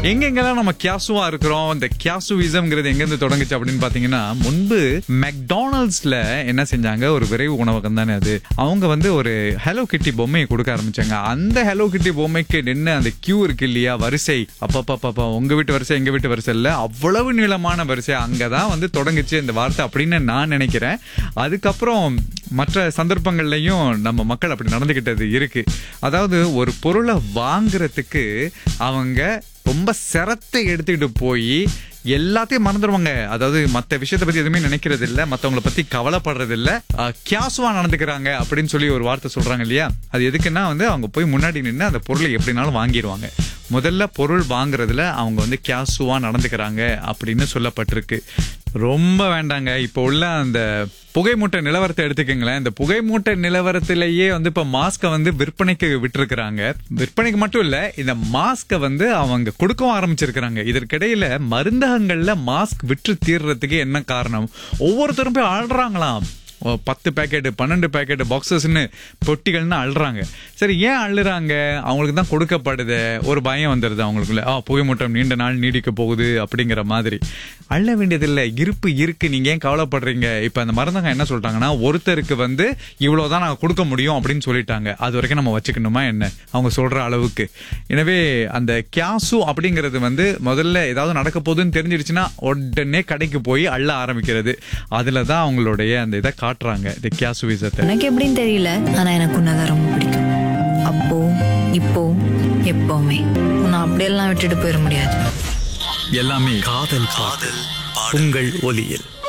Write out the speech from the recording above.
எங்கெங்கெல்லாம் நம்ம கியாசுவா இருக்கிறோம் இந்த கியாசுவிசம்ங்கிறது எங்கேருந்து தொடங்குச்சு அப்படின்னு பாத்தீங்கன்னா முன்பு மெக்டானல்ட்ஸ்ல என்ன செஞ்சாங்க ஒரு விரைவு உணவகம் தானே அது அவங்க வந்து ஒரு ஹலோ கிட்டி பொம்மையை கொடுக்க ஆரம்பிச்சாங்க அந்த ஹலோ கிட்டி பொம்மைக்கு நின்று அந்த கியூ இருக்கு இல்லையா வரிசை அப்பப்பா உங்க வீட்டு வரிசை எங்க வீட்டு வரிசை இல்ல அவ்வளவு நீளமான வரிசை அங்கதான் வந்து தொடங்குச்சு இந்த வார்த்தை அப்படின்னு நான் நினைக்கிறேன் அதுக்கப்புறம் மற்ற சந்தர்ப்பங்கள்லயும் நம்ம மக்கள் அப்படி நடந்துகிட்டது இருக்கு அதாவது ஒரு பொருளை வாங்குறதுக்கு அவங்க ரொம்ப சிரத்தை எடுத்துக்கிட்டு போய் எல்லாத்தையும் மறந்துடுவாங்க அதாவது மத்த விஷயத்தை பத்தி எதுவுமே நினைக்கிறது இல்ல மத்தவங்கள பத்தி கவலைப்படுறது இல்ல அஹ், கியாசுவா நடந்துக்கிறாங்க அப்படின்னு சொல்லி ஒரு வார்த்தை சொல்றாங்க இல்லையா அது எதுக்குன்னா வந்து அவங்க போய் முன்னாடி நின்று அந்த பொருளை எப்படினாலும் வாங்கிடுவாங்க முதல்ல பொருள் வாங்குறதுல அவங்க வந்து கியாசுவா நடந்துக்கிறாங்க அப்படின்னு சொல்லப்பட்டிருக்கு ரொம்ப வேண்டாங்க இப்போ உள்ள அந்த புகை மூட்டை நிலவரத்தை எடுத்துக்கங்களேன் இந்த புகை மூட்டை நிலவரத்திலேயே வந்து இப்ப மாஸ்கை வந்து விற்பனைக்கு விட்டுருக்காங்க விற்பனைக்கு மட்டும் இல்ல இந்த மாஸ்கை வந்து அவங்க கொடுக்கவும் ஆரம்பிச்சிருக்கிறாங்க இதற்கிடையில மருந்தகங்கள்ல மாஸ்க் விற்று தீர்றதுக்கு என்ன காரணம் ஒவ்வொருத்தரும் போய் ஆடுறாங்களாம் ஓ, பத்து பேக்கெட் பன்னெண்டு பேக்கெட் பாக்ஸஸ்னு பொட்டிகள்னு அள்ளுறாங்க சரி ஏன் அள்ளுறாங்க அவங்களுக்கு தான் கொடுக்கப்படுது ஒரு பயம் வந்துடுது அவங்களுக்குள்ள ஆ புகை மூட்டம் நீண்ட நாள் நீடிக்க போகுது அப்படிங்கிற மாதிரி அள்ள வேண்டியதில்லை இருப்பு இருக்கு நீங்க ஏன் கவலைப்படுறீங்க இப்ப அந்த மருந்தங்க என்ன சொல்லிட்டாங்கன்னா ஒருத்தருக்கு வந்து இவ்வளவுதான் நாங்க கொடுக்க முடியும் அப்படின்னு சொல்லிட்டாங்க அது வரைக்கும் நம்ம வச்சுக்கணுமா என்ன அவங்க சொல்ற அளவுக்கு எனவே அந்த கியாசு அப்படிங்கிறது வந்து முதல்ல ஏதாவது நடக்க போகுதுன்னு தெரிஞ்சிருச்சுன்னா உடனே கடைக்கு போய் அள்ள ஆரம்பிக்கிறது அதுல தான் அவங்களுடைய அந்த இதை காட்டுறாங்க இந்த கியாசு வீசத்தை எனக்கு எப்படின்னு தெரியல ஆனா எனக்கு உன்னதான் ரொம்ப பிடிக்கும் அப்போ இப்போ எப்பவுமே உன்னை அப்படியெல்லாம் விட்டுட்டு போயிட முடியாது எல்லாமே காதல் காதல் உங்கள் ஒலியில்